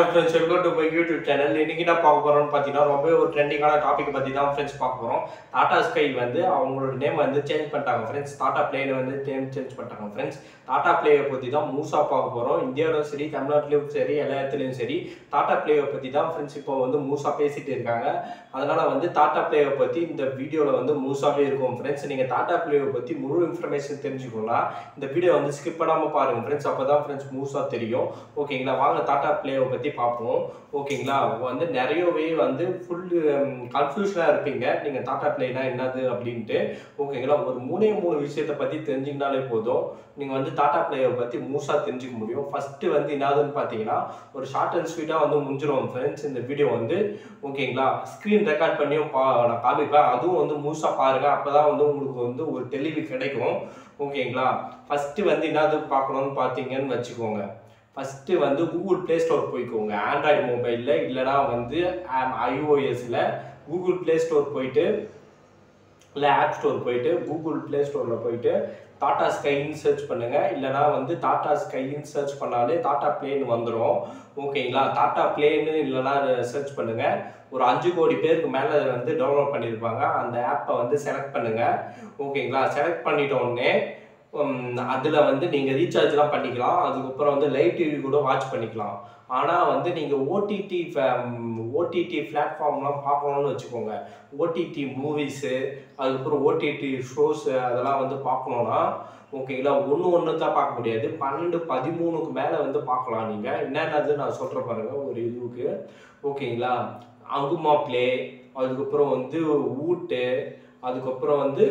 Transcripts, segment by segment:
Hello friends welcome to my YouTube channel இன்னைக்கு என்ன பார்க்க போறோம்னு பார்த்தீங்கன்னா ரொம்ப ஒரு ட்ரெண்டிங்கான டாபிக் பற்றி தான் ஃப்ரெண்ட்ஸ் பார்க்க போகிறோம் டாடா ஸ்கை வந்து அவங்களோட நேம் வந்து சேஞ்ச் பண்ணிட்டாங்க ஃப்ரெண்ட்ஸ் டாடா பிளேன் வந்து நேம் சேஞ்ச் பண்ணிட்டாங்க ஃப்ரெண்ட்ஸ் டாடா பிளேயை பற்றி தான் மூசா பார்க்க போகிறோம் இந்தியாவிலும் சரி தமிழ்நாட்டிலும் சரி எல்லா இடத்துலையும் சரி டாடா பிளேயை பற்றி தான் ஃப்ரெண்ட்ஸ் இப்போ வந்து மூசா பேசிட்டு இருக்காங்க அதனால வந்து டாடா பிளேயை பற்றி இந்த வீடியோவில் வந்து மூசாவே இருக்கும் ஃப்ரெண்ட்ஸ் நீங்கள் டாடா பிளேயை பற்றி முழு இன்ஃபர்மேஷன் தெரிஞ்சுக்கணும்னா இந்த வீடியோ வந்து ஸ்கிப் பண்ணாமல் பாருங்க ஃப்ரெண்ட்ஸ் அப்போ தான் ஃப்ரெண்ட்ஸ் மூசா தெரியும் ஓகேங்களா வாங்க டாடா பிளேயை பற்றி பார்ப்போம் ஓகேங்களா வந்து நிறையவே வந்து ஃபுல் கன்ஃபியூஷனாக இருப்பீங்க நீங்கள் டாடா பிளேனா என்னது அப்படின்ட்டு ஓகேங்களா ஒரு மூணே மூணு விஷயத்தை பற்றி தெரிஞ்சிங்கனாலே போதும் நீங்கள் வந்து டாடா பிளேயை பற்றி மூசா தெரிஞ்சுக்க முடியும் ஃபஸ்ட்டு வந்து என்னதுன்னு பார்த்தீங்கன்னா ஒரு ஷார்ட் அண்ட் ஸ்வீட்டாக வந்து முடிஞ்சிரும் ஃப்ரெண்ட்ஸ் இந்த வீடியோ வந்து ஓகேங்களா ஸ்க்ரீன் ரெக்கார்ட் பண்ணியும் பா நான் காமிப்பேன் அதுவும் வந்து முழுசாக பாருங்கள் அப்போ தான் வந்து உங்களுக்கு வந்து ஒரு தெளிவு கிடைக்கும் ஓகேங்களா ஃபஸ்ட்டு வந்து என்னது பார்க்கணும்னு பார்த்தீங்கன்னு வச்சுக்கோங்க ஃபஸ்ட்டு வந்து கூகுள் ப்ளே ஸ்டோர் போய்க்கோங்க ஆண்ட்ராய்டு மொபைலில் இல்லைனா வந்து ஐஓஎஸில் கூகுள் ப்ளே ஸ்டோர் போயிட்டு இல்லை ஆப் ஸ்டோர் போயிட்டு கூகுள் ப்ளே ஸ்டோரில் போயிட்டு டாடா ஸ்கைன்னு சர்ச் பண்ணுங்க இல்லைனா வந்து டாடா ஸ்கைன்னு சர்ச் பண்ணாலே டாடா பிளேன் வந்துடும் ஓகேங்களா டாடா பிளேன்னு இல்லைனா சர்ச் பண்ணுங்க ஒரு அஞ்சு கோடி பேருக்கு மேலே வந்து டவுன்லோட் பண்ணியிருப்பாங்க அந்த ஆப்பை வந்து செலக்ட் பண்ணுங்க ஓகேங்களா செலக்ட் பண்ணிட்ட உடனே அதில் வந்து நீங்கள் ரீசார்ஜ்லாம் பண்ணிக்கலாம் அதுக்கப்புறம் வந்து லைவ் டிவி கூட வாட்ச் பண்ணிக்கலாம் ஆனால் வந்து நீங்கள் ஓடிடி ஓடிடி பிளாட்ஃபார்ம்லாம் பார்க்கணும்னு வச்சுக்கோங்க ஓடிடி மூவிஸு அதுக்கப்புறம் ஓடிடி ஷோஸு அதெல்லாம் வந்து பார்க்கணுன்னா ஓகேங்களா ஒன்று ஒன்று தான் பார்க்க முடியாது பன்னெண்டு பதிமூணுக்கு மேலே வந்து பார்க்கலாம் நீங்கள் என்னென்னது நான் சொல்கிற பாருங்க ஒரு இதுவுக்கு ஓகேங்களா அங்குமா ப்ளே அதுக்கப்புறம் வந்து ஊட்டு அதுக்கப்புறம் வந்து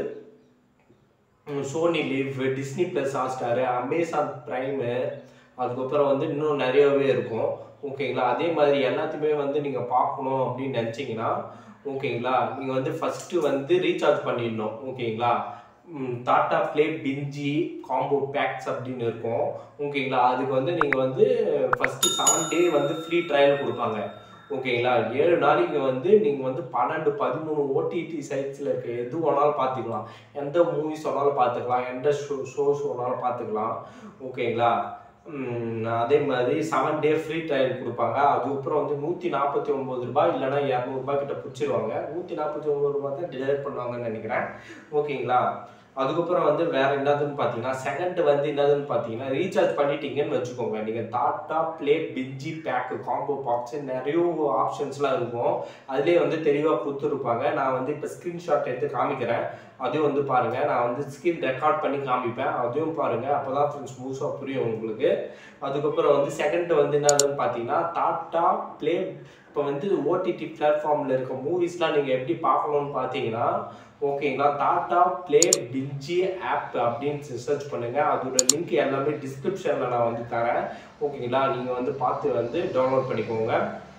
Sony live Disney plus Hotstar Amazon Prime அதுக்கப்புறம் வந்து இன்னும் நிறையவே இருக்கும் ஓகேங்களா அதே மாதிரி எல்லாத்தையுமே வந்து நீங்கள் பார்க்கணும் அப்படின்னு நினச்சிங்கன்னா ஓகேங்களா நீங்கள் வந்து ஃபஸ்ட்டு வந்து ரீசார்ஜ் பண்ணிடணும் ஓகேங்களா Tata Play binge combo packs அப்படின்னு இருக்கும் ஓகேங்களா அதுக்கு வந்து நீங்கள் வந்து ஃபஸ்ட்டு செவன் டே வந்து ஃப்ரீ ட்ரையல் கொடுப்பாங்க ஓகேங்களா ஏழு நாளைக்கு வந்து நீங்கள் வந்து பன்னெண்டு பதிமூணு ஓடிடி சைட்ஸில் இருக்க எது வேணாலும் பார்த்துக்கலாம் எந்த மூவிஸ் வேணாலும் பார்த்துக்கலாம் எந்த ஷோ ஷோஸ் வேணாலும் பார்த்துக்கலாம் ஓகேங்களா அதே மாதிரி செவன் டே ஃப்ரீ ட்ரையல் கொடுப்பாங்க அதுக்கப்புறம் வந்து நூற்றி நாற்பத்தி ஒம்பது ரூபாய் இல்லைனா இரநூறுபா கிட்ட பிடிச்சிருவாங்க நூற்றி நாற்பத்தி ஒம்பது ரூபாய் தான் டிலைட் பண்ணுவாங்கன்னு நினைக்கிறேன் ஓகேங்களா அதுக்கப்புறம் வந்து வேற என்னதுன்னு பார்த்தீங்கன்னா செகண்ட் வந்து என்னதுன்னு பார்த்தீங்கன்னா ரீசார்ஜ் பண்ணிட்டீங்கன்னு வச்சுக்கோங்க நீங்கள் Tata Play binge pack combo packs நிறைய ஆப்ஷன்ஸ்லாம் இருக்கும் அதுலேயே வந்து தெளிவாக கொடுத்துருப்பாங்க நான் வந்து இப்போ ஸ்க்ரீன்ஷாட் எடுத்து காமிக்கிறேன் அதையும் வந்து பாருங்கள் நான் வந்து ஸ்க்ரீன் ரெக்கார்ட் பண்ணி காமிப்பேன் அதையும் பாருங்கள் அப்போ தான் ஃப்ரெண்ட்ஸ் ஸ்மூஸாக புரியும் உங்களுக்கு அதுக்கப்புறம் வந்து செகண்ட் வந்து என்னதுன்னு பார்த்தீங்கன்னா டாட்டா ப்ளே இப்போ வந்து ஓடிடி பிளாட்ஃபார்மில் இருக்க மூவிஸ்லாம் நீங்கள் எப்படி பார்க்கணும்னு பார்த்தீங்கன்னா ஓகேங்களா டாட்டா ப்ளே பிஜி ஆப் அப்படின்னு சர்ச் பண்ணுங்கள் அதோட லிங்க் எல்லாமே டிஸ்கிரிப்ஷனில் நான் வந்து தரேன் ஓகேங்களா நீங்கள் வந்து பார்த்து வந்து டவுன்லோட் பண்ணிக்கோங்க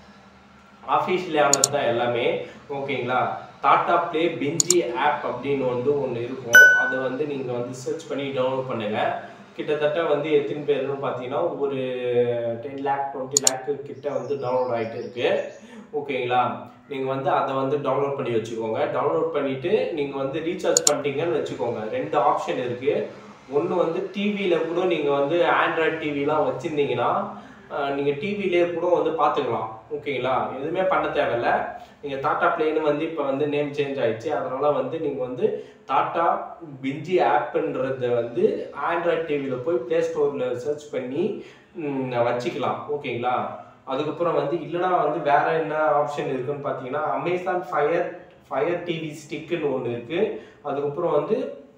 ஆஃபீஷியலானது தான் எல்லாமே ஓகேங்களா டாட்டா ப்ளே பிஞ்சி ஆப் அப்படின்னு வந்து ஒன்று இருக்கும் அதை வந்து நீங்கள் வந்து சர்ச் பண்ணி டவுன்லோட் பண்ணுங்கள் கிட்டத்தட்ட வந்து எத்தனை பேர்னு பார்த்தீங்கன்னா ஒரு டென் லேக் டுவெண்ட்டி லேக் கிட்ட வந்து டவுன்லோட் ஆகிட்டு இருக்கு ஓகேங்களா நீங்கள் வந்து அதை வந்து டவுன்லோட் பண்ணி வச்சுக்கோங்க டவுன்லோட் பண்ணிவிட்டு நீங்கள் வந்து ரீசார்ஜ் பண்ணிட்டீங்கன்னு வச்சுக்கோங்க ரெண்டு ஆப்ஷன் இருக்குது ஒன்று வந்து டிவியில் கூட நீங்கள் வந்து ஆண்ட்ராய்ட் டிவிலாம் வச்சுருந்தீங்கன்னா நீங்கள் டிவிலே கூட வந்து பார்த்துக்கலாம் ஓகேங்களா எதுவுமே பண்ண தேவையில்ல நீங்கள் டாட்டா பிளேன்னு வந்து இப்போ வந்து நேம் சேஞ்ச் ஆயிடுச்சு அதனால் வந்து நீங்கள் வந்து டாட்டா பிஞ்சி ஆப்புன்றத வந்து ஆண்ட்ராய்ட் டிவியில் போய் ப்ளே ஸ்டோரில் சர்ச் பண்ணி வச்சுக்கலாம் ஓகேங்களா அதுக்கப்புறம் வந்து இல்லைனா வந்து வேற என்ன ஆப்ஷன் இருக்குன்னு பார்த்தீங்கன்னா அமேசான் ஃபயர் ஃபயர் டிவி ஸ்டிக்குன்னு ஒன்று இருக்குது அதுக்கப்புறம் வந்து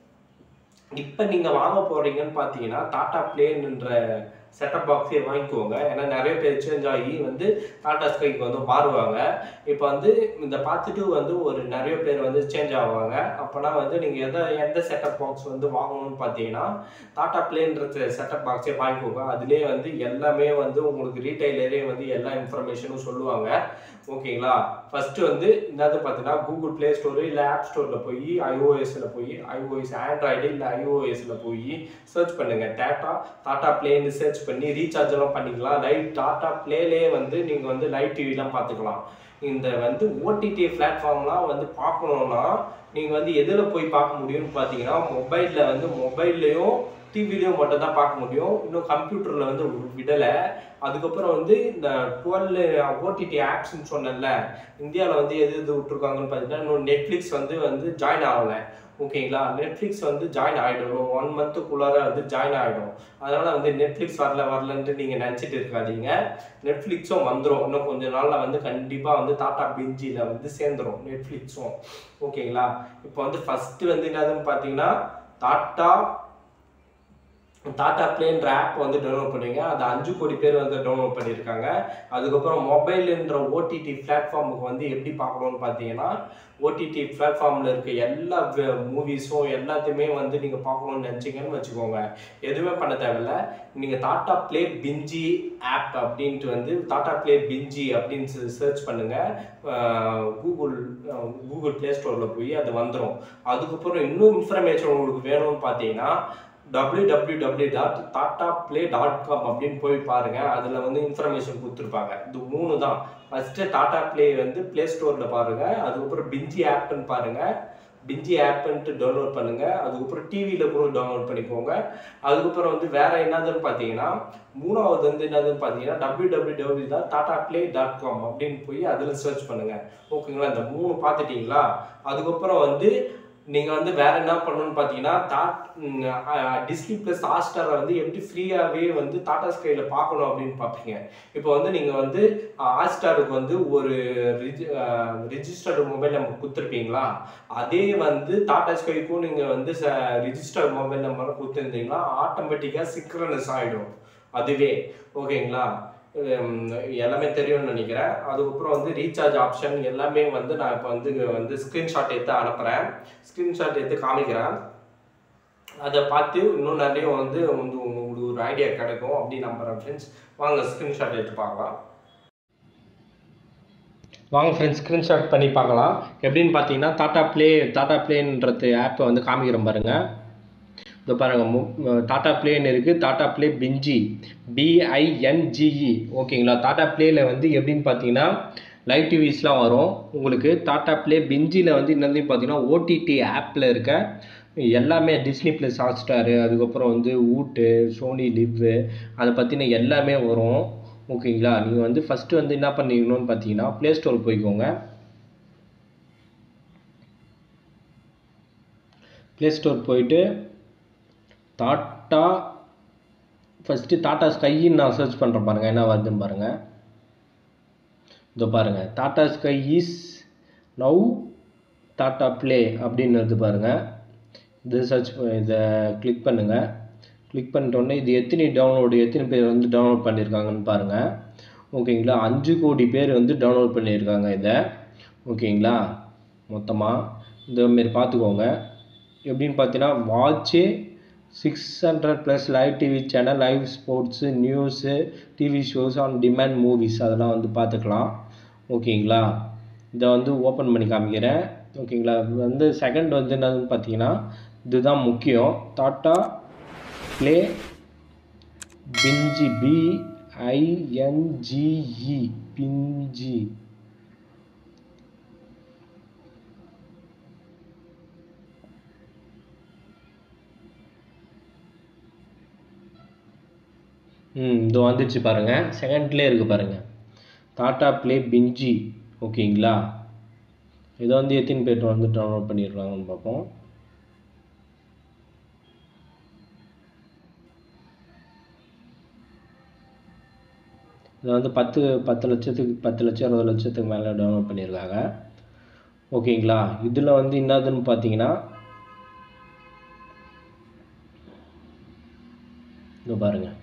இப்போ நீங்கள் வாங்க போகிறீங்கன்னு பார்த்தீங்கன்னா டாட்டா பிளேன்ன்ற செட்டப் பாக்ஸே வாங்கிக்கோங்க ஏன்னா நிறைய பேர் சேஞ்ச் ஆகி வந்து டாடா ஸ்கைக்கு வந்து மாறுவாங்க இப்போ வந்து இந்த பார்த்துட்டு வந்து ஒரு நிறைய பேர் வந்து சேஞ்ச் ஆவாங்க அப்போனா வந்து நீங்கள் எதை எந்த செட்டப் பாக்ஸ் வந்து வாங்கணும்னு பார்த்தீங்கன்னா டாடா பிளேன்ற செட்டப் பாக்ஸே வாங்கிக்கோங்க அதுலேயே வந்து எல்லாமே வந்து உங்களுக்கு ரீட்டைலரே வந்து எல்லா இன்ஃபர்மேஷனும் சொல்லுவாங்க ஓகேங்களா ஃபஸ்ட்டு வந்து என்னது பார்த்தீங்கன்னா கூகுள் ப்ளே ஸ்டோரு இல்லை ஆப் ஸ்டோரில் போய் ஐஓஎஸில் போய் ஐஓஎஸ் ஆண்ட்ராய்டு இல்லை ஐஓஎஸில் போய் சர்ச் பண்ணுங்கள் டாட்டா டாட்டா பிளேன்னு சர்ச் பண்ணி ரீசார்ஜ் எல்லாம் பண்ணிக்கலாம் லைவ் டாட்டா பிளேலே வந்து நீங்கள் வந்து லைவ் டிவிலாம் பார்த்துக்கலாம் இந்த வந்து ஓடிடி பிளாட்ஃபார்ம்லாம் வந்து பார்க்கணுன்னா நீங்கள் வந்து எதில் போய் பார்க்க முடியும்னு பார்த்தீங்கன்னா மொபைலில் வந்து மொபைல்லையும் டிவிலையும் மட்டும் தான் பார்க்க முடியும் இன்னும் கம்ப்யூட்டரில் வந்து விடலை அதுக்கப்புறம் வந்து இந்த டுவெல் ஓடிடி ஆப்ஸ்ன்னு சொன்னேன்ல இந்தியாவில் வந்து எது எது விட்டுருக்காங்கன்னு பார்த்தீங்கன்னா இன்னும் நெட்ஃப்ளிக்ஸ் வந்து வந்து ஜாயின் ஆகலை ஓகேங்களா நெட்ஃப்ளிக்ஸ் வந்து ஜாயின் ஆகிடும் ஒன் மந்த்துக்குள்ளார வந்து ஜாயின் ஆகிடும் அதனால் வந்து நெட்ஃப்ளிக்ஸ் வரல வரலன்ட்டு நீங்கள் நினச்சிட்டு இருக்காதீங்க நெட்ஃப்ளிக்ஸும் வந்துடும் இன்னும் கொஞ்ச நாளில் வந்து கண்டிப்பாக வந்து டாடா பிஞ்சியில் வந்து சேர்ந்துடும் நெட்ஃப்ளிக்ஸும் ஓகேங்களா இப்போ வந்து ஃபஸ்ட்டு வந்து என்னதுன்னு பார்த்தீங்கன்னா டாட்டா டாடா பிளேன்ற ஆப் வந்து டவுன்லோட் பண்ணுவீங்க அது அஞ்சு கோடி பேர் வந்து டவுன்லோட் பண்ணியிருக்காங்க அதுக்கப்புறம் மொபைல்ன்ற ஓடிடி பிளாட்ஃபார்முக்கு வந்து எப்படி பார்க்கணும்னு பார்த்தீங்கன்னா ஓடிடி பிளாட்ஃபார்மில் இருக்க எல்லா மூவிஸும் எல்லாத்தையுமே வந்து நீங்கள் பார்க்கணும்னு நினச்சிங்கன்னு வச்சுக்கோங்க எதுவுமே பண்ண தேவையில்ல நீங்கள் டாட்டா ப்ளே பிஞ்சி ஆப் அப்படின்ட்டு வந்து டாட்டா ப்ளே பிஞ்சி அப்படின்னு சர்ச் பண்ணுங்கள் கூகுள் கூகுள் ப்ளே ஸ்டோரில் போய் அது வந்துடும் அதுக்கப்புறம் இன்னும் இன்ஃபர்மேஷன் உங்களுக்கு வேணும்னு பார்த்தீங்கன்னா W W W dot Tata play dot com அப்படின்னு போய் பாருங்க அதில் வந்து இன்ஃபர்மேஷன் கொடுத்துருப்பாங்க இது மூணு தான் ஃபஸ்ட்டு டாட்டா ப்ளே வந்து ப்ளே ஸ்டோரில் பாருங்க அதுக்கப்புறம் பிஞ்சி ஆப்னு பாருங்க பிஞ்சி ஆப்ன்ட்டு டவுன்லோட் பண்ணுங்க அதுக்கப்புறம் டிவியில் கூட டவுன்லோட் பண்ணிக்கோங்க அதுக்கப்புறம் வந்து வேற என்னதுன்னு பார்த்தீங்கன்னா மூணாவது வந்து என்னதுன்னு பார்த்தீங்கன்னா டபிள்யூ டபிள்யூ டபிள்யூ தான் டாட்டா ப்ளே டாட் காம் அப்படின்னு போய் அதில் சர்ச் பண்ணுங்க ஓகேங்களா இந்த மூணு பார்த்துட்டீங்களா அதுக்கப்புறம் வந்து நீங்கள் வந்து வேற என்ன பண்ணணும்னு பார்த்தீங்கன்னா தாட் டிஸ்னி ப்ளஸ் ஹாட்ஸ்டாரை வந்து எப்படி ஃப்ரீயாகவே வந்து டாடா ஸ்கையில் பார்க்கணும் அப்படின்னு பார்ப்பீங்க இப்போ வந்து நீங்கள் வந்து ஹாட்ஸ்டாருக்கு வந்து ஒரு ரிஜி ரிஜிஸ்டர்டு மொபைல் நம்பர் கொடுத்துருப்பீங்களா அதே வந்து டாடா ஸ்கைக்கும் நீங்கள் வந்து ரிஜிஸ்டர்ட் மொபைல் நம்பர் கொடுத்துருந்தீங்கன்னா ஆட்டோமேட்டிக்காக சிக்ரனஸ் ஆகிடும் அதுவே ஓகேங்களா எல்லாமே தெரியும்னு நினைக்கிறேன் அதுக்கப்புறம் வந்து ரீசார்ஜ் ஆப்ஷன் எல்லாமே வந்து நான் இப்போ வந்து வந்து ஸ்க்ரீன்ஷாட் எடுத்து அனுப்புகிறேன் ஸ்க்ரீன்ஷாட் எடுத்து காமிக்கிறேன் அதை பார்த்து இன்னும் நிறைய வந்து வந்து உங்களுக்கு ஒரு ஐடியா கிடைக்கும் அப்படின்னு நம்புகிறேன் ஃப்ரெண்ட்ஸ் வாங்க ஸ்க்ரீன்ஷாட் எடுத்து பார்க்கலாம் வாங்க ஃப்ரெண்ட்ஸ் ஸ்க்ரீன்ஷாட் பண்ணி பார்க்கலாம் எப்படின்னு பார்த்தீங்கன்னா டாட்டா ப்ளே டாட்டா ப்ளேன்றது ஆப்பை வந்து காமிக்கிறேன் பாருங்கள் இதோ பாருங்கள் டாட்டா பிளேன்னு இருக்குது டாட்டா ப்ளே பிஞ்சி பிஐஎன்ஜிஇ ஓகேங்களா டாட்டா ப்ளேயில் வந்து எப்படின்னு பார்த்தீங்கன்னா லைவ் டிவிஸ்லாம் வரும் உங்களுக்கு டாட்டா ப்ளே பிஞ்சியில் வந்து என்னது பார்த்தீங்கன்னா ஓடிடி ஆப்பில் இருக்க எல்லாமே டிஸ்னி ப்ளஸ் ஹாட்ஸ்டாரு அதுக்கப்புறம் வந்து ஊட்டு சோனி லிவ்வு அதை பற்றின எல்லாமே வரும் ஓகேங்களா நீங்கள் வந்து ஃபஸ்ட்டு வந்து என்ன பண்ணிக்கணும்னு பார்த்தீங்கன்னா ப்ளே ஸ்டோர் போய்க்கோங்க ப்ளே ஸ்டோர் போயிட்டு டாட்டா ஃபஸ்ட்டு டாட்டா ஸ்கைன்னு நான் சர்ச் பண்ணுறேன் பாருங்கள் என்ன வருதுன்னு பாருங்கள் இதோ பாருங்கள் Tata sky is now Tata play அப்படின்னு வருது பாருங்கள் இது சர்ச் இதை கிளிக் பண்ணுங்கள் கிளிக் பண்ணிட்டோன்னே இது எத்தனை டவுன்லோடு எத்தனை பேர் வந்து டவுன்லோட் பண்ணியிருக்காங்கன்னு பாருங்கள் ஓகேங்களா அஞ்சு கோடி பேர் வந்து டவுன்லோட் பண்ணியிருக்காங்க இதை ஓகேங்களா மொத்தமாக இதமாரி பார்த்துக்கோங்க எப்படின்னு பார்த்தீங்கன்னா watch six hundred plus live TV channel live sports news TV shows on demand movies அதெல்லாம் வந்து பார்த்துக்கலாம் ஓகேங்களா இதை வந்து ஓப்பன் பண்ணி காமிக்கிறேன் ஓகேங்களா வந்து செகண்ட் வந்து என்னதுன்னு பார்த்தீங்கன்னா இதுதான் முக்கியம் டாட்டா ப்ளே பிஞ்சி பிஐஎன்ஜிஇ பிஞ்சி ம் இது வந்துடுச்சு பாருங்கள் செகண்ட்லேயே இருக்குது பாருங்கள் டாட்டா ப்ளே பிஞ்சி ஓகேங்களா இதை வந்து எத்தனை பேர் வந்து டவுன்லோட் பண்ணியிருக்காங்கன்னு பார்ப்போம் இதை வந்து பத்து பத்து லட்சத்துக்கு பத்து லட்சம் இருபது லட்சத்துக்கு மேலே டவுன்லோட் பண்ணியிருக்காங்க ஓகேங்களா இதில் வந்து என்னதுன்னு பார்த்தீங்கன்னா இங்கே பாருங்கள்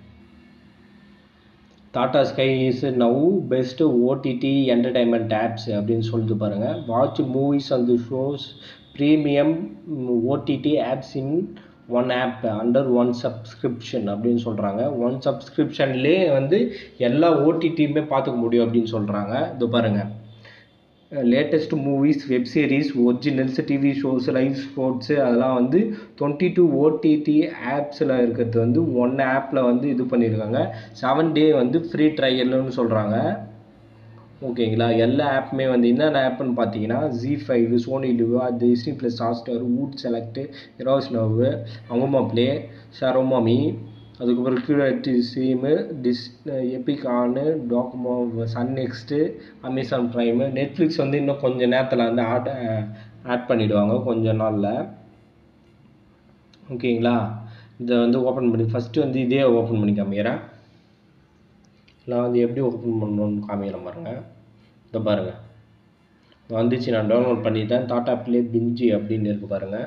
Tata sky is now best OTT entertainment apps அப்படின்னு சொல்லிட்டு பாருங்கள் வாட்ச் மூவிஸ் அந்த shows premium OTT apps in one app under one subscription அப்படின்னு சொல்கிறாங்க ஒன் சப்ஸ்கிரிப்ஷன்லேயே வந்து எல்லா ஓடிடியுமே பார்த்துக்க முடியும் அப்படின்னு சொல்கிறாங்க இது பாருங்கள் latest movies web series originals TV shows live sports அதெல்லாம் வந்து டுவெண்ட்டி டூ ஓடிடி ஆப்ஸில் இருக்கிறது வந்து ஒன் ஆப்பில் வந்து இது பண்ணியிருக்காங்க செவன் டே வந்து ஃப்ரீ ட்ரையல்னு சொல்கிறாங்க ஓகேங்களா எல்லா ஆப்புமே வந்து என்னென்ன ஆப்புன்னு பார்த்தீங்கன்னா Zee five Sony live Disney plus Hotstar Voot select Eros now Hungama play ShemarooMe அதுக்கப்புறம் கீழே ஸ்ட்ரீமு டிஸ் எபிக் ஆனு டாக்குமோ Sun next Amazon prime Netflix வந்து இன்னும் கொஞ்சம் நேரத்தில் வந்து ஆட் ஆட் பண்ணிவிடுவாங்க கொஞ்ச நாளில் ஓகேங்களா இதை வந்து ஓப்பன் பண்ணி ஃபஸ்ட்டு வந்து இதே ஓப்பன் பண்ணி காமிக்கிறேன் நான் வந்து எப்படி ஓப்பன் பண்ணணும்னு காமிக்கிறேன் பாருங்கள் இதை பாருங்கள் வந்துச்சு நான் டவுன்லோட் பண்ணிட்டேன் டாட்டா ப்ளே பிஞ்சி அப்படின்னு இருக்கு பாருங்கள்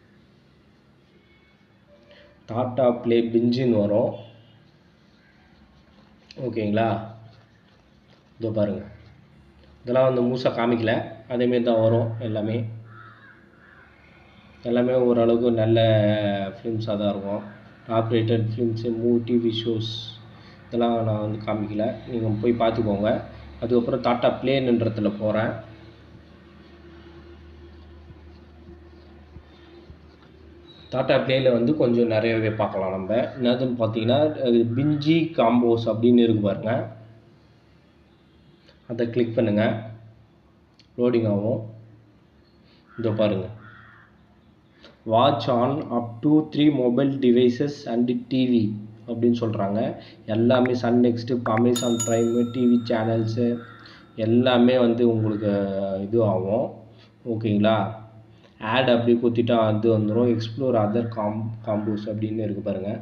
டாட்டா ப்ளே பிஞ்சின்னு வரும் ஓகேங்களா இதோ பாருங்கள் இதெல்லாம் வந்து மூசாக காமிக்கல அதேமாரி தான் வரும் எல்லாமே எல்லாமே ஓரளவுக்கு நல்ல ஃபிலிம்ஸாக தான் இருக்கும் top rated films movie TV shows இதெல்லாம் நான் வந்து காமிக்கல நீங்கள் போய் பார்த்துக்கோங்க அதுக்கப்புறம் டாட்டா ப்ளேன்றதுல போகிறேன் டாட்டா ப்ளேயில் வந்து கொஞ்சம் நிறையவே பார்க்கலாம் நம்ம என்னதுன்னு பார்த்தீங்கன்னா பிஞ்சி காம்போஸ் அப்படின்னு இருக்கு பாருங்க அதை கிளிக் பண்ணுங்கள் லோடிங் ஆகும் இதோ பாருங்கள் watch on up to three mobile devices and TV அப்படின்னு சொல்கிறாங்க எல்லாமே Sun next Amazon prime TV channels எல்லாமே வந்து உங்களுக்கு இது ஆகும் ஓகேங்களா ஆட் அப்படி குத்திட்டா அது வந்துடும் எக்ஸ்ப்ளோர் அதர் காம் காம்போஸ் அப்படின்னு இருக்குது பாருங்கள்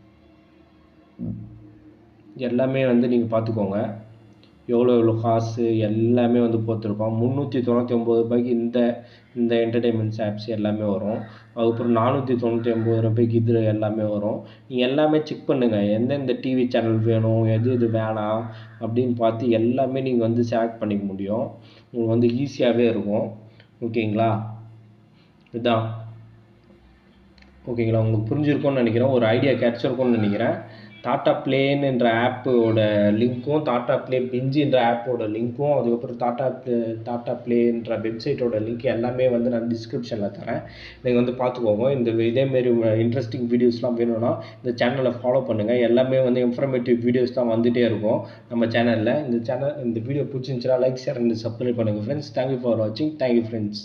எல்லாமே வந்து நீங்கள் பார்த்துக்கோங்க எவ்வளோ எவ்வளோ காசு எல்லாமே வந்து போத்திருக்கோம் முந்நூற்றி தொண்ணூற்றி ஒம்பது ரூபாய்க்கு இந்த இந்த என்டர்டெயின்மெண்ட்ஸ் ஆப்ஸ் எல்லாமே வரும் அதுக்கப்புறம் நானூற்றி தொண்ணூற்றி ஒம்பது ரூபாய்க்கு இது எல்லாமே வரும் நீங்கள் எல்லாமே செக் பண்ணுங்கள் எந்தெந்த டிவி சேனல் வேணும் எது இது வேணாம் அப்படின்னு பார்த்து எல்லாமே நீங்கள் வந்து செலக்ட் பண்ணிக்க முடியும் உங்களுக்கு வந்து ஈஸியாகவே இருக்கும் ஓகேங்களா இதுதான் ஓகேங்களா உங்களுக்கு புரிஞ்சிருக்கும்னு நினைக்கிறேன் ஒரு ஐடியா கிடச்சிருக்கும்னு நினைக்கிறேன் டாட்டா ப்ளேன்ற ஆப்போட லிங்க்கும் டாட்டா ப்ளே பிஞ்சின்ற ஆப்போட லிங்க்கும் அதுக்கப்புறம் டாட்டா ப்ளே டாட்டா ப்ளேன்ற வெப்சைட்டோட லிங்க் எல்லாமே வந்து நான் டிஸ்கிரிப்ஷனில் தரேன் நீங்கள் வந்து பார்த்துக்கோங்க இந்த இதேமாரி இன்ட்ரெஸ்டிங் வீடியோஸ்லாம் வேணும்னா இந்த சேனலை ஃபாலோ பண்ணுங்கள் எல்லாமே வந்து இன்ஃபர்மேட்டிவ் வீடியோஸ் தான் வந்துகிட்டே இருக்கும் நம்ம சேனலில் இந்த சேனல் இந்த வீடியோ பிடிச்சிருந்துச்சுன்னா லைக் ஷேர் அண்ட் சப்ஸ்கிரைப் பண்ணுங்கள் ஃப்ரெண்ட்ஸ் தேங்க்யூ ஃபார் வாட்சிங் thank you friends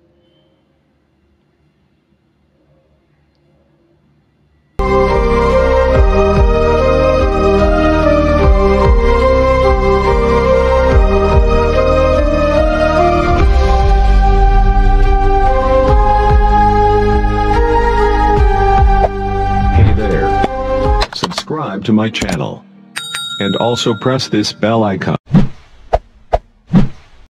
Hey there. Subscribe to my channel. And also press this bell icon.